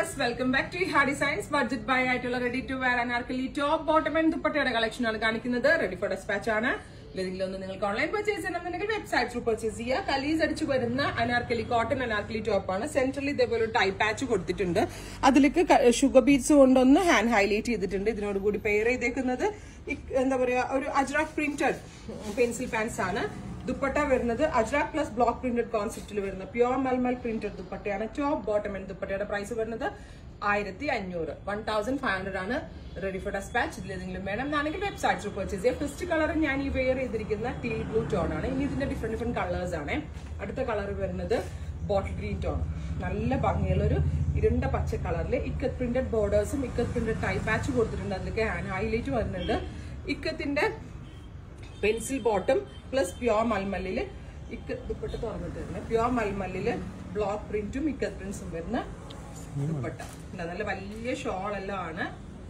viewers welcome back to ഹാ designs budget buy ആയിട്ടുള്ള ready to wear anarkali top bottom and ദുപ്പട്ടയുടെ collection ആണ് കാണിക്കുന്നത് റെഡി ഫോർ ഡെസ്പാച്ച് ആണ് ഏതെങ്കിലും ഒന്ന് നിങ്ങൾക്ക് ഓൺലൈൻ പർച്ചേസ് ചെയ്യണമെന്നുണ്ടെങ്കിൽ വെബ്സൈറ്റ് ത്രൂ പർച്ചേസ് ചെയ്യുക കലീസ് അടിച്ചു വരുന്ന അനാർക്കലി കോട്ടൺ അനാർക്കലി ടോപ്പ് ആണ് സെൻട്രലി ഇതേപോലെ ഒരു ടൈ പാച്ച് കൊടുത്തിട്ടുണ്ട് അതിലേക്ക് ഷുഗർ ബീഡ്സ് കൊണ്ടൊന്ന് ഹാൻഡ് ഹൈലൈറ്റ് ചെയ്തിട്ടുണ്ട് ഇതിനോട് കൂടി പെയർ ചെയ്തേക്കുന്നത് ഇ- എന്താ പറയാ ഒരു അജ്രാക് പ്രിന്റഡ് പെൻസിൽ പാൻസ് ആണ് ദുപ്പട്ട വരുന്നത് അജ്രാക് പ്ലസ് ബ്ലോക്ക് പ്രിന്റഡ് കോൺസെപ്റ്റിൽ വരുന്ന പ്യോർ മൽമൽ പ്രിന്റഡ് ദുപ്പട്ടയാണ് ടോപ്പ് ബോട്ടം ആൻഡ് ദുപ്പട്ടയുടെ പ്രൈസ് വരുന്നത് ആയിരത്തി അഞ്ഞൂറ് വൺ തൗസൻഡ് ഫൈവ് ഹൺഡ്രഡ് ആണ് റെഡി ഫോർ ഡെസ്പാച്ച് ഇതിൽ ഏതെങ്കിലും വേണം എന്നാണെങ്കിൽ വെബ്സൈറ്റ് പർച്ചേസ് ചെയ്യാം ഫസ്റ്റ് കളർ ഞാൻ ഈ വെയർ ചെയ്തിരിക്കുന്ന ടീൽ ബ്ലൂ ടോൺ ആണ് ഇനി ഇതിന്റെ ഡിഫറെന്റ് ഡിഫറെന്റ് കളേഴ്സ് ആണ് അടുത്ത കളർ വരുന്നത് ബോട്ടിൽ ഗ്രീൻ ടോൺ നല്ല ഭംഗിയുള്ള ഒരു ഇരുണ്ട പച്ച കളറിൽ ഇക്കത്ത് പ്രിന്റഡ് ബോർഡേഴ്സും ഇക്കത്ത് പ്രിന്റഡ് ടൈ പാച്ച് കൊടുത്തിട്ടുണ്ട് അതിലേക്ക് ഹൈലൈറ്റ് വരുന്നുണ്ട് ഇക്കത്തിന്റെ പെൻസിൽ ബോട്ടം പ്ലസ് പ്യോർ മൽമല്ലില് ഇക്ക ദുപ്പട്ട തുറന്നിട്ട് വരുന്നത് പ്യോർ മൽമല്ലില് ബ്ലോക്ക് പ്രിന്റും ഇക്കത്ത് പ്രിന്റ്സും വരുന്ന ദുപ്പട്ട ഇല്ല, നല്ല വലിയ ഷോൾ എല്ലാം ആണ്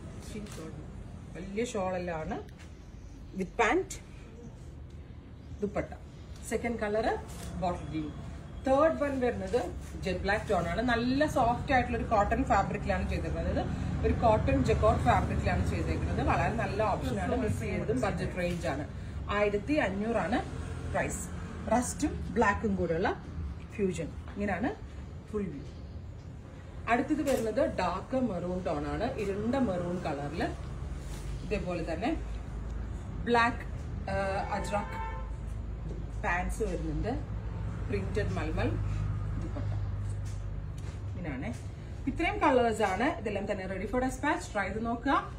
വലിയ ഷോൾ എല്ലാം ആണ് with pant dupatta second colour bottle green third one വരുന്നത് ജെറ്റ് ബ്ലാക്ക് ടോൺ ആണ് നല്ല സോഫ്റ്റ് ആയിട്ടുള്ള ഒരു കോട്ടൺ ഫാബ്രിക്കിലാണ് ചെയ്തിരിക്കുന്നത് ഒരു കോട്ടൺ ജക്കോട്ട് ഫാബ്രിക്കിലാണ് ചെയ്തേക്കുന്നത് വളരെ നല്ല ഓപ്ഷനാണ് മിസ് ചെയ്തതും ബഡ്ജറ്റ് റേഞ്ച് ആണ് ആയിരത്തി അഞ്ഞൂറാണ് പ്രൈസ് റസ്റ്റും ബ്ലാക്കും കൂടെയുള്ള ഫ്യൂഷൻ ഇങ്ങനെയാണ് ഫുൾ വ്യൂ അടുത്തത് വരുന്നത് ഡാർക്ക് മെറൂൺ ടോൺ ആണ് ഇരുണ്ട മെറൂൺ കളറിൽ ഇതേപോലെ തന്നെ ബ്ലാക്ക് അജ്രാക്ക് പാൻസ് വരുന്നുണ്ട് പ്രിന്റഡ് മൽമൽ ദുപ്പട്ട ഇങ്ങനെയാണ് ഇത്രയും കളേഴ്സ് ആണ് ഇതെല്ലാം തന്നെ റെഡി ഫോർ ഡെസ്പാച്ച് ട്രൈ ചെയ്ത് നോക്കുക